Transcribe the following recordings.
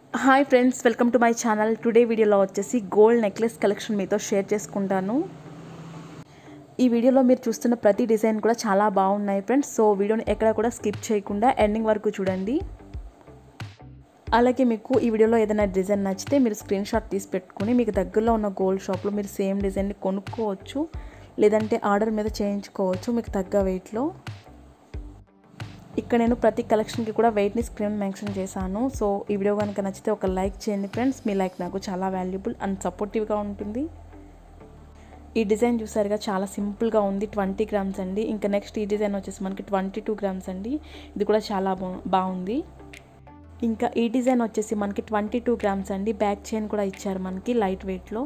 hi friends welcome to my channel today వీడియోలో వచ్చేసి gold necklace collection మీతో share చేసుకుంటాను ఈ వీడియోలో మీరు చూస్తున్న ప్రతి డిజైన్ కూడా చాలా బాగున్నాయి ఫ్రెండ్స్ సో వీడియోని ఎక్కడ కూడా స్కిప్ చేయకుండా ఎండింగ్ వరకు చూడండి అలాగే మీకు ఈ వీడియోలో ఏదైనా డిజైన్ నచ్చితే మీరు స్క్రీన్ షాట్ తీసి పెట్టుకుని మీకు దగ్గరలో ఉన్న గోల్డ్ షాప్లో మీరు సేమ్ డిజైన్ని కొనుక్కోవచ్చు లేదంటే ఆర్డర్ మీద చేయించుకోవచ్చు మీకు తగ్గ వెయిట్లో ఇక్కడ నేను ప్రతి కలెక్షన్కి కూడా వెయిట్ని స్క్రీన్ మెన్షన్ చేశాను సో ఈ వీడియో కనుక నచ్చితే ఒక లైక్ చేయండి ఫ్రెండ్స్ మీ లైక్ నాకు చాలా వాల్యుబుల్ అండ్ సపోర్టివ్గా ఉంటుంది ఈ డిజైన్ చూసారుగా చాలా సింపుల్గా ఉంది ట్వంటీ గ్రామ్స్ అండి ఇంకా నెక్స్ట్ ఈ డిజైన్ వచ్చేసి మనకి ట్వంటీ టూ గ్రామ్స్ అండి ఇది కూడా చాలా బాగుంది ఇంకా ఈ డిజైన్ వచ్చేసి మనకి ట్వంటీ టూ గ్రామ్స్ అండి బ్యాక్ చైన్ కూడా ఇచ్చారు మనకి లైట్ వెయిట్లో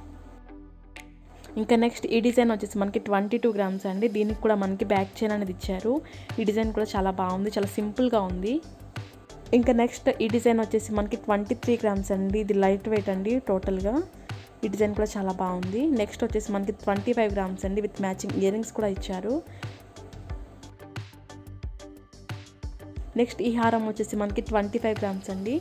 ఇంకా నెక్స్ట్ ఈ డిజైన్ వచ్చేసి మనకి ట్వంటీ టూ గ్రామ్స్ అండి దీనికి కూడా మనకి బ్యాక్ చైన్ అనేది ఇచ్చారు ఈ డిజైన్ కూడా చాలా బాగుంది చాలా సింపుల్గా ఉంది ఇంకా నెక్స్ట్ ఈ డిజైన్ వచ్చేసి మనకి ట్వంటీ త్రీ గ్రామ్స్ అండి ఇది లైట్ వెయిట్ అండి టోటల్గా ఈ డిజైన్ కూడా చాలా బాగుంది నెక్స్ట్ వచ్చేసి మనకి ట్వంటీ ఫైవ్ గ్రామ్స్ అండి విత్ మ్యాచింగ్ ఇయర్ రింగ్స్ కూడా ఇచ్చారు నెక్స్ట్ ఈ హారం వచ్చేసి మనకి ట్వంటీ ఫైవ్ గ్రామ్స్ అండి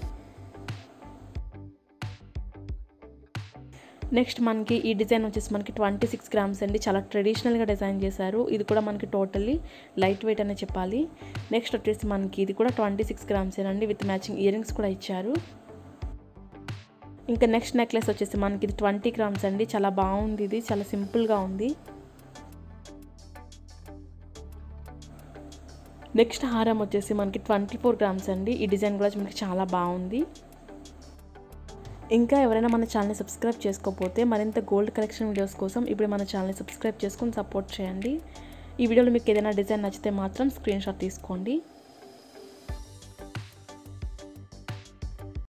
నెక్స్ట్ మనకి ఈ డిజైన్ వచ్చేసి మనకి ట్వంటీ సిక్స్ గ్రామ్స్ అండి చాలా ట్రెడిషనల్గా డిజైన్ చేశారు ఇది కూడా మనకి టోటల్లీ లైట్ వెయిట్ అనే చెప్పాలి నెక్స్ట్ వచ్చేసి మనకి ఇది కూడా ట్వంటీ సిక్స్ గ్రామ్స్ అండి విత్ మ్యాచింగ్ ఇయర్ రింగ్స్ కూడా ఇచ్చారు ఇంకా నెక్స్ట్ నెక్లెస్ వచ్చేసి మనకి ఇది ట్వంటీ గ్రామ్స్ అండి చాలా బాగుంది ఇది చాలా సింపుల్గా ఉంది నెక్స్ట్ హారం వచ్చేసి మనకి ట్వంటీ ఫోర్ గ్రామ్స్ అండి ఈ డిజైన్ కూడా మనకి చాలా బాగుంది ఇంకా ఎవరైనా మన ఛానల్ని సబ్స్క్రైబ్ చేసుకోకపోతే మరింత గోల్డ్ కలెక్షన్ వీడియోస్ కోసం ఇప్పుడు మన ఛానల్ని సబ్స్క్రైబ్ చేసుకొని సపోర్ట్ చేయండి ఈ వీడియోలో మీకు ఏదైనా డిజైన్ నచ్చితే మాత్రం స్క్రీన్ షాట్ తీసుకోండి